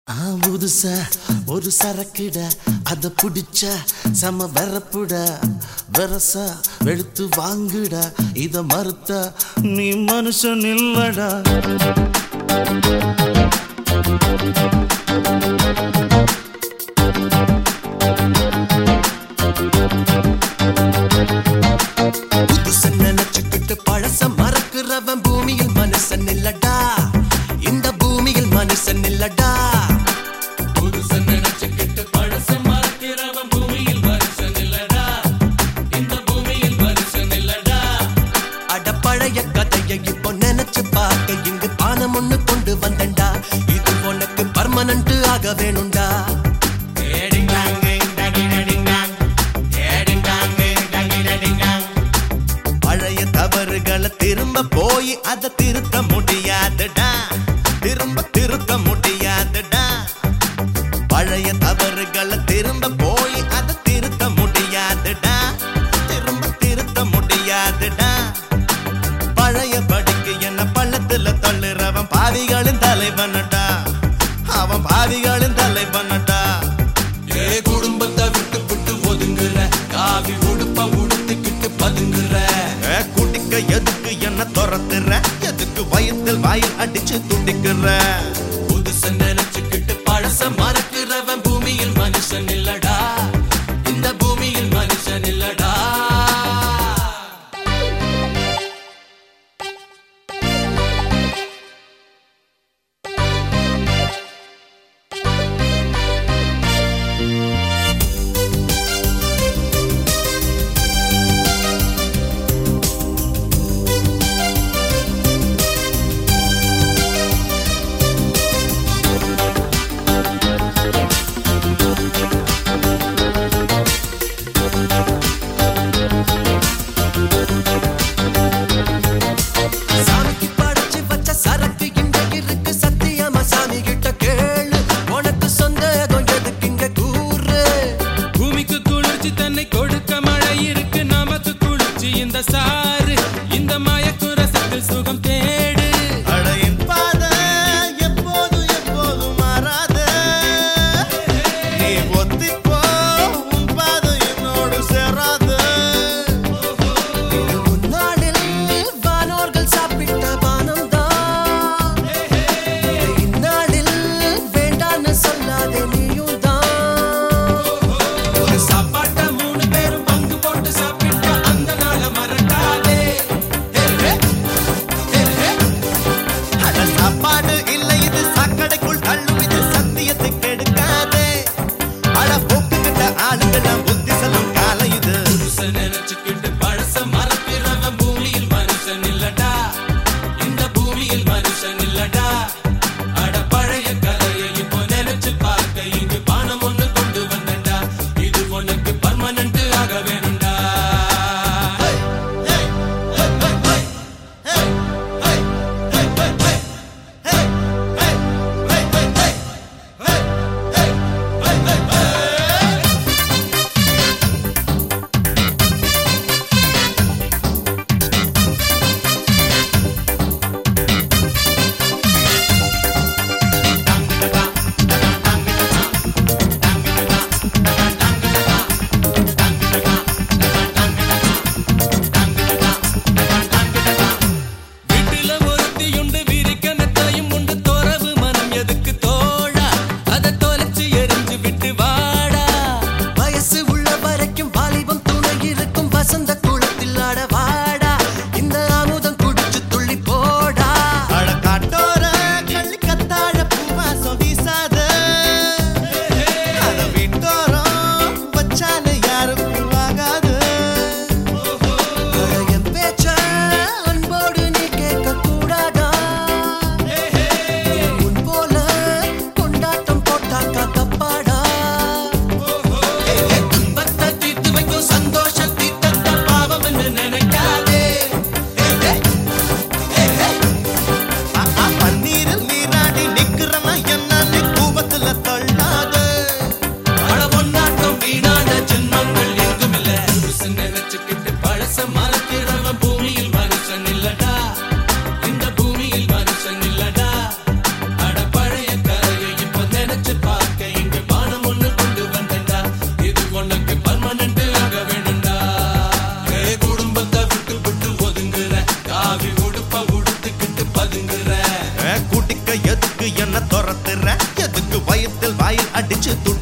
ஆ புதுசா ஒரு சரக்குட அத புடிச்சா செம வெறப்புட வெரசா வெளுத்து வாங்குடா இத மறுத்தா நீ மனுஷன் இல்லடா புதுசன் நினைச்சுக்கிட்டு பழச மறக்கிறவன் பூமியில் மனுஷன் இல்லடா இந்த பூமியில் மனுஷன் இல்லடா புதுசன் நினைச்சுக்கிட்டு பழச மறக்கிறவன் பூமியில் மனுஷன் இல்லடா இந்த பூமியில் மனுஷன் இல்லடா அட பழைய கதையை இப்போ நினைச்சு பார்க்க இங்கு பானம் ஒண்ணு கொண்டு வந்தண்டா இது உனக்கு பர்மனன்ட் ஆக வேணும்டா ஏடிங்காங், டங்கிடடிங்காங். ஏடிங்காங், டங்கிடடிங்காங். பழைய தவறுகளை திரும்ப போய் அதை திருத்த முடியாதுடா திரும்ப திருத்த முடியாதுடா பழைய தவறுகளை திரும்ப போய் அதை திருத்த முடியாதுடா திரும்ப திருத்த முடியாதுடா பழைய படிக்கு என்ன பள்ளத்துல தள்ளுறவன் பாவிகளின் தலைவனடா அவன் பாவிகளின் தலைவனடா ஏ குடும்பத்தை விட்டு விட்டு ஒதுங்குற காவி உடுப்ப உடுத்துக்கிட்டு பதுங்குற ஏ, குடிக்க எதுக்கு என்ன துரத்துற எதுக்கு வயிற்றில் வாயில் அடிச்சு துடிக்கிற புதுசன் நினைச்சுக்கிட்டு பழச மறக்கிறவன் பூமியில் மனுஷன் இல்லடா இந்த பூமியில் மனுஷன் இல்லடா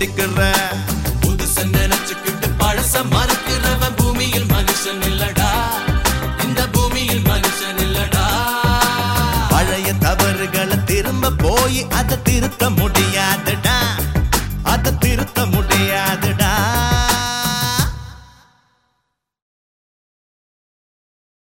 முடிக்கிற புதுச நினைச்சுக்கிட்டு பழச மறக்கிறவன் பூமியில் மனுஷன் இல்லடா இந்த பூமியில் மனுஷன் இல்லடா பழைய தவறுகளை திரும்ப போய் அதை திருத்த முடியாதுடா அதை திருத்த முடியாதுடா